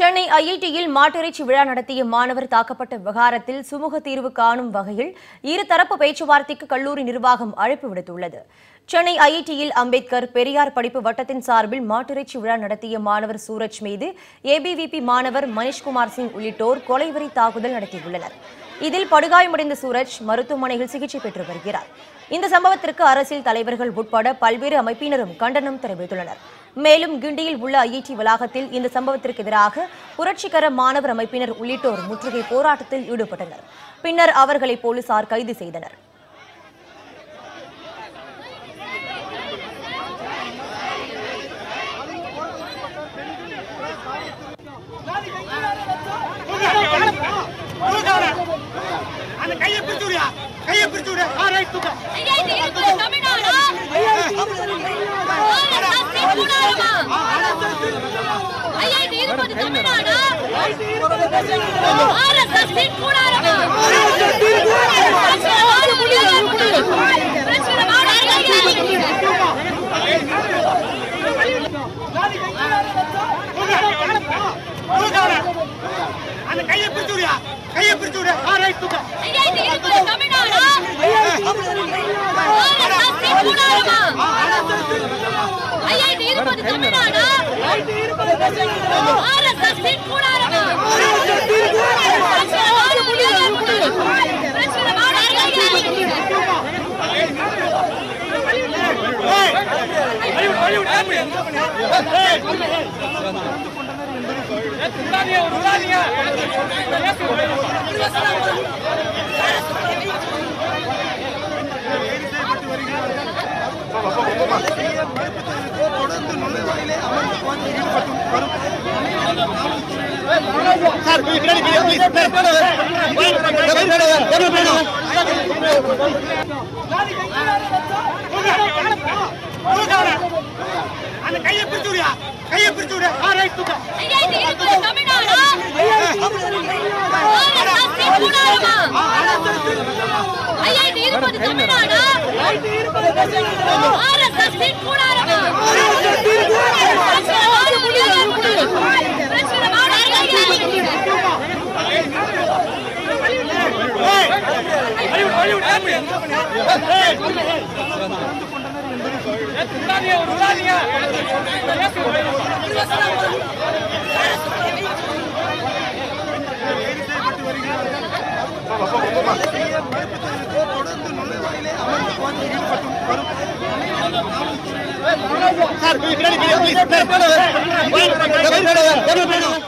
சென்னை ஐஐடியில் மாட்டிறைச்சி விழா நடத்திய மாணவர் தாக்கப்பட்ட விவகாரத்தில் சுமூக தீர்வு காணும் வகையில் இருதரப்பு பேச்சுவார்த்தைக்கு கல்லூரி நிர்வாகம் அழைப்பு விடுத்துள்ளது சென்னை ஐஐடியில் அம்பேத்கர் பெரியார் படிப்பு வட்டத்தின் சார்பில் மாட்டிறைச்சி விழா நடத்திய மாணவர் சூரஜ் மீது ஏபிவிபி மாணவர் மணிஷ்குமார் சிங் உள்ளிட்டோர் கொலைவெறி தாக்குதல் நடத்தியுள்ளனர் இதில் படுகாயமடைந்த சூரஜ் மருத்துவமனையில் சிகிச்சை பெற்று வருகிறார் இந்த சம்பவத்திற்கு அரசியல் தலைவர்கள் உட்பட பல்வேறு அமைப்பினரும் கண்டனம் தெரிவித்துள்ளனர் மேலும் கிண்டியில் உள்ள ஐஐடி வளாகத்தில் இந்த சம்பவத்திற்கு எதிராக புரட்சிகர மாணவர் அமைப்பினர் உள்ளிட்டோர் முற்றுகை போராட்டத்தில் ஈடுபட்டனர் பின்னர் அவர்களை போலீசார் கைது செய்தனர் அந்த கையை பிடிச்சு விடுயா கையை பிடிச்சு விடு ஆ ரைட் தூக்க ஐஐடி இருக்குது தமிழ்நாடா ஐஐடி இருக்குது தமிழ்நாடா ஆர்எஸ்எஸ் சீட் கூடாரமா அந்த கையை பிடிச்சு விடுயா கையை பிடிச்சு விடு ஆ ரைட் தூக்க ஐஐடி இருக்குது தமிழ்நாடா ஆர்எஸ்எஸ் சீட் கூடாரமா ஐஐடி இருக்குது தமிழ்நாடா ஆர்எஸ்எஸ் சீட் கூடாரமா சார் கொஞ்சம் பின்னாடி ப்ளீஸ் அந்த கையை பிடிச்சு விடுயா கையை பிடிச்சு விடு ஆ ரைட் தூக்க ஐஐடி இருக்குது தமிழ்நாடா ஆர்எஸ்எஸ் சீட் கூடாரமா ஐஐடி இருக்குது தமிழ்நாடா ஆர்எஸ்எஸ் சீட் கூடாரமா சார் கொஞ்சம் பின்னாடி ப்ளீஸ்